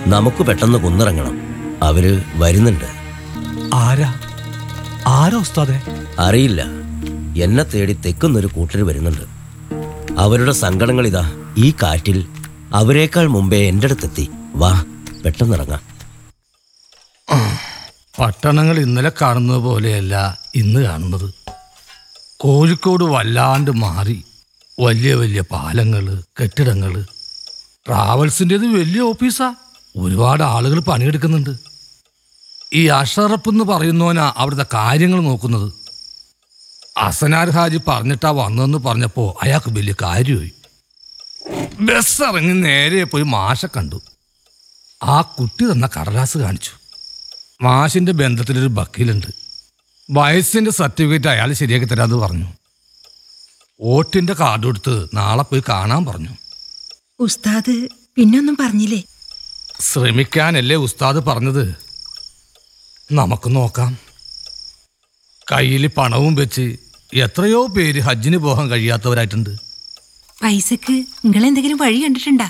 നമുക്ക് പെട്ടെന്ന് കുന്നിറങ്ങണം അവര് വരുന്നുണ്ട് ആരാ ആരാ ഉസ്താദെ അറിയില്ല എന്നെ തേടി തെക്കുന്നൊരു കൂട്ടര് വരുന്നുണ്ട് അവരുടെ സങ്കടങ്ങൾ ഇതാ ഈ കാറ്റിൽ അവരെക്കാൾ മുമ്പേ എൻ്റെ അടുത്തെത്തി വാ പെട്ടെന്നിറങ്ങാം പട്ടണങ്ങൾ ഇന്നലെ കാണുന്നത് പോലെയല്ല ഇന്ന് കാണുന്നത് കോഴിക്കോട് വല്ലാണ്ട് മാറി വലിയ വലിയ പാലങ്ങൾ കെട്ടിടങ്ങൾ ട്രാവൽസിൻ്റെത് വലിയ ഓഫീസാ ഒരുപാട് ആളുകൾ പണിയെടുക്കുന്നുണ്ട് ഈ അഷറപ്പ് എന്ന് പറയുന്നവനാ അവിടുത്തെ കാര്യങ്ങൾ നോക്കുന്നത് അസനാർ ഹാജി പറഞ്ഞിട്ടാ വന്നതെന്ന് പറഞ്ഞപ്പോൾ അയാൾക്ക് വലിയ കാര്യമായി ബസ് ഇറങ്ങി നേരെ പോയി മാഷ കണ്ടു ആ കുട്ടി തന്ന കടലാസ് കാണിച്ചു മാഷിന്റെ ബന്ധത്തിലൊരു വക്കീലുണ്ട് വയസ്സിന്റെ സർട്ടിഫിക്കറ്റ് അയാൾ ശരിയാക്കി തരാമെന്ന് പറഞ്ഞു വോട്ടിന്റെ കാർഡ് കൊടുത്ത് നാളെ പോയി കാണാൻ പറഞ്ഞു ഉസ്താദ് പിന്നൊന്നും പറഞ്ഞില്ലേ ശ്രമിക്കാനല്ലേ ഉസ്താദ് പറഞ്ഞത് നമുക്ക് നോക്കാം കയ്യിൽ പണവും വെച്ച് എത്രയോ പേര് ഹജ്ജിന് പോകാൻ കഴിയാത്തവരായിട്ടുണ്ട് പൈസക്ക് നിങ്ങളെന്തെങ്കിലും വഴി കണ്ടിട്ടുണ്ടാ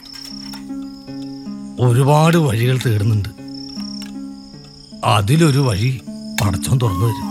ഒരുപാട് വഴികൾ തേടുന്നുണ്ട് അതിലൊരു വഴി പടച്ചോൻ തുറന്നു തരും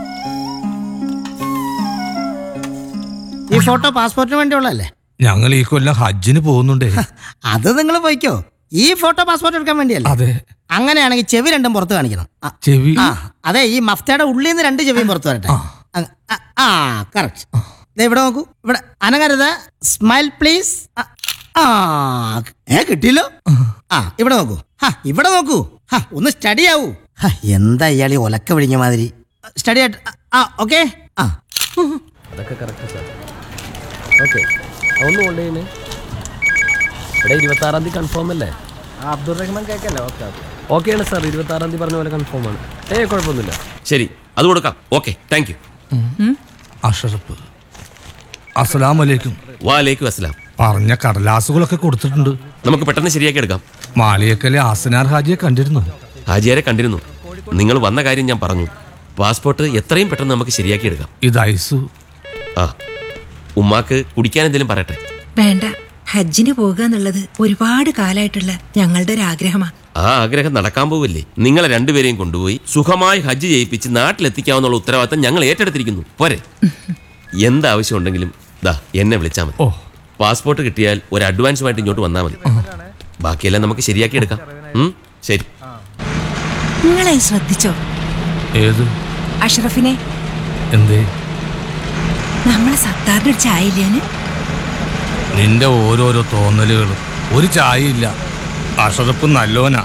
ഈ ഫോട്ടോ പാസ്പോർട്ടിന് വേണ്ടിയുള്ളതല്ലേ ഞങ്ങൾ ഈ കൊല്ലം ഹജ്ജിന് പോകുന്നുണ്ടേ അത് നിങ്ങൾ പോയിക്കോ ഈ ഫോട്ടോ പാസ്പോർട്ട് എടുക്കാൻ വേണ്ടിയല്ലേ അതെ അങ്ങനെയാണെങ്കിൽ ചെവി രണ്ടും പുറത്ത് കാണിക്കണം ആ, ചെവി ആ അതെ ഈ മഫ്തയുടെ ഉള്ളിൽ നിന്ന് രണ്ട് ചെവിയും പുറത്ത് വരട്ടെ ആ, ആ, ആ കറക്റ്റ് ഇവിടെ നോക്കൂ ഇവിടെ അനങ്ങരുത് സ്മൈൽ പ്ലീസ് ആ ഏ കിട്ടിയല്ലോ ആ ഇവിടെ നോക്കൂ ഹാ ഇവിടെ നോക്കൂ ഹാ ഒന്ന് സ്റ്റഡി ആവൂ ഹാ, എന്താ ഇയാൾ ഈ ഒലക്ക വിഴിഞ്ഞ മാതിരി സ്റ്റഡി ആയിട്ട് ആ, ആ ഓക്കെ ആ അതൊക്കെ കറക്റ്റ് സാർ ഓക്കെ ഒന്ന് കൊണ്ടുപോയിന് ഇവിടെ ഇരുപത്തി ആറാം തീയതി കൺഫേം അല്ലേ അബ്ദുൾ റഹ്മാൻ കേക്കല്ലേ ഓക്കെ ഓക്കെയാണ് സാർ ഇരുപത്തി ആറാം തീയതി പറഞ്ഞ പോലെ കൺഫേം ആണ് ഏ കുഴപ്പമൊന്നുമില്ല ശരി അത് കൊടുക്കാം ഓക്കെ താങ്ക് യു അഷറപ്പ് അസ്സലാമലൈക്കും വാലേക്കും അസ്സലാം പറഞ്ഞ കടലാസുകളൊക്കെ കൊടുത്തിട്ടുണ്ട് നമുക്ക് പെട്ടെന്ന് ശരിയാക്കി എടുക്കാം മാളിയക്കലെ ആസനാർ ഹാജിയെ കണ്ടിരുന്നു ഹാജിയാരെ കണ്ടിരുന്നു നിങ്ങൾ വന്ന കാര്യം ഞാൻ പറഞ്ഞു പാസ്പോർട്ട് എത്രയും പെട്ടെന്ന് നമുക്ക് ശരിയാക്കി എടുക്കാം ഇത് ഐസു ആ ഉമ്മാക്ക് കുടിക്കാൻ എന്തെങ്കിലും പറയട്ടെ വേണ്ട ഹജ്ജിന് പോകുക എന്നുള്ളത് ഒരുപാട് കാലായിട്ടുള്ള ഞങ്ങളുടെ ഒരു ആഗ്രഹമാ ആ ആഗ്രഹം നടക്കാൻ പോവില്ലേ നിങ്ങളെ രണ്ടുപേരെയും കൊണ്ടുപോയി സുഖമായി ഹജ്ജ് ചെയ്യിപ്പിച്ച് നാട്ടിലെത്തിക്കാവുന്നുള്ള ഉത്തരവാദിത്തം ഞങ്ങൾ ഏറ്റെടുത്തിരിക്കുന്നു പോരെ എന്താവശ്യം ഉണ്ടെങ്കിലും ദാ എന്നെ വിളിച്ചാൽ മതി ഓ പാസ്പോർട്ട് കിട്ടിയാൽ ഒരു അഡ്വാൻസുമായിട്ട് ഇങ്ങോട്ട് വന്നാൽ മതി ബാക്കിയെല്ലാം നമുക്ക് ശരിയാക്കി എടുക്കാം ഉം, ശരി നിങ്ങളെ ശ്രദ്ധിച്ചോ ഏത് അഷ്റഫിനെ എന്തേ നമ്മളെ സത്താറിന്റെ ഒരു ചായയില്ലേന് നിന്റെ ഓരോരോ തോന്നലുകളും ഒരു ചായയില്ല അഷറപ്പ് നല്ലോനാ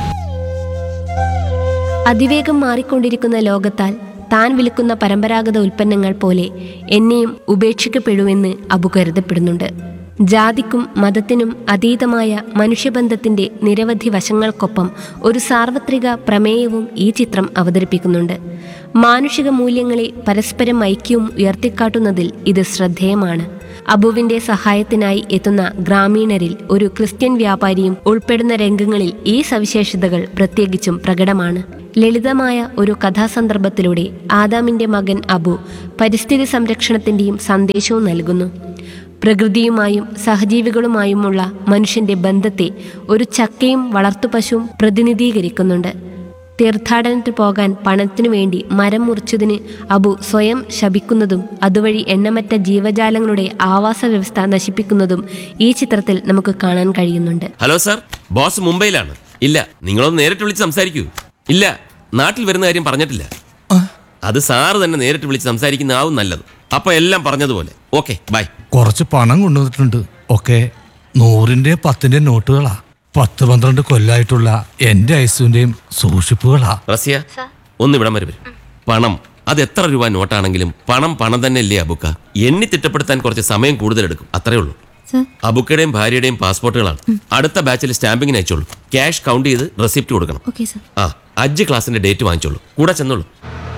അതിവേഗം മാറിക്കൊണ്ടിരിക്കുന്ന ലോകത്താൽ താൻ വിൽക്കുന്ന പരമ്പരാഗത ഉൽപ്പന്നങ്ങൾ പോലെ എന്നെയും ഉപേക്ഷിക്കപ്പെടുമെന്ന് അബു കരുതപ്പെടുന്നുണ്ട് ജാതിക്കും മതത്തിനും അതീതമായ മനുഷ്യബന്ധത്തിന്റെ നിരവധി വശങ്ങൾക്കൊപ്പം ഒരു സാർവത്രിക പ്രമേയവും ഈ ചിത്രം അവതരിപ്പിക്കുന്നുണ്ട് മാനുഷിക മൂല്യങ്ങളെ പരസ്പരം ഐക്യവും ഉയർത്തിക്കാട്ടുന്നതിൽ ഇത് ശ്രദ്ധേയമാണ് അബുവിന്റെ സഹായത്തിനായി എത്തുന്ന ഗ്രാമീണരിൽ ഒരു ക്രിസ്ത്യൻ വ്യാപാരിയും ഉൾപ്പെടുന്ന രംഗങ്ങളിൽ ഈ സവിശേഷതകൾ പ്രത്യേകിച്ചും പ്രകടമാണ് ലളിതമായ ഒരു കഥാസന്ദർഭത്തിലൂടെ ആദാമിന്റെ മകൻ അബു പരിസ്ഥിതി സംരക്ഷണത്തിന്റെയും സന്ദേശവും നൽകുന്നു പ്രകൃതിയുമായും സഹജീവികളുമായുമുള്ള മനുഷ്യന്റെ ബന്ധത്തെ ഒരു ചക്കയും വളർത്തുപശുവും പ്രതിനിധീകരിക്കുന്നുണ്ട് തീർത്ഥാടനത്തിന് പോകാൻ പണത്തിനു വേണ്ടി മരം മുറിച്ചതിന് അബു സ്വയം ശപിക്കുന്നതും അതുവഴി എണ്ണമറ്റ ജീവജാലങ്ങളുടെ ആവാസ വ്യവസ്ഥ നശിപ്പിക്കുന്നതും ഈ ചിത്രത്തിൽ നമുക്ക് കാണാൻ കഴിയുന്നുണ്ട് ഹലോ സാർ ബോസ് മുംബൈയിലാണ് ഇല്ല നിങ്ങളൊന്ന് നേരിട്ട് വിളിച്ച് സംസാരിക്കൂ ഇല്ല നാട്ടിൽ വരുന്ന കാര്യം പറഞ്ഞിട്ടില്ല അത് സാറ് തന്നെ നേരിട്ട് വിളിച്ച് സംസാരിക്കുന്നതാവും നല്ലത് അപ്പൊ എല്ലാം പറഞ്ഞതുപോലെ ഓക്കെ ബൈ കുറച്ച് പണം കൊണ്ടുവന്നിട്ടുണ്ട് ഒക്കെ നൂറിന്റെ പത്തിന്റെ നോട്ടുകളാ പത്ത് പന്ത്രണ്ട് കൊല്ലായിട്ടുള്ള എന്റെ ഐസുവിന്റെയും സൂക്ഷിപ്പുകളാ റസിയ ഒന്ന് ഇവിടം വരെ വരും പണം അത് എത്ര രൂപ നോട്ടാണെങ്കിലും പണം പണം തന്നെ അല്ലേ അബുക്ക എണ്ണി തിട്ടപ്പെടുത്താൻ കുറച്ച് സമയം കൂടുതൽ എടുക്കും അത്രേ ഉള്ളൂ അബുക്കയുടെയും ഭാര്യയുടെയും പാസ്പോർട്ടുകളാണ് അടുത്ത ബാച്ചിൽ സ്റ്റാമ്പിങ്ങിന് അയച്ചോളൂ ക്യാഷ് കൗണ്ട് ചെയ്ത് റെസിപ്റ്റ് കൊടുക്കണം ഓക്കെ സർ ആ അജ്ജ് ക്ലാസിന്റെ ഡേറ്റ് വാങ്ങിച്ചോളൂ കൂടെ ചെന്നോളൂ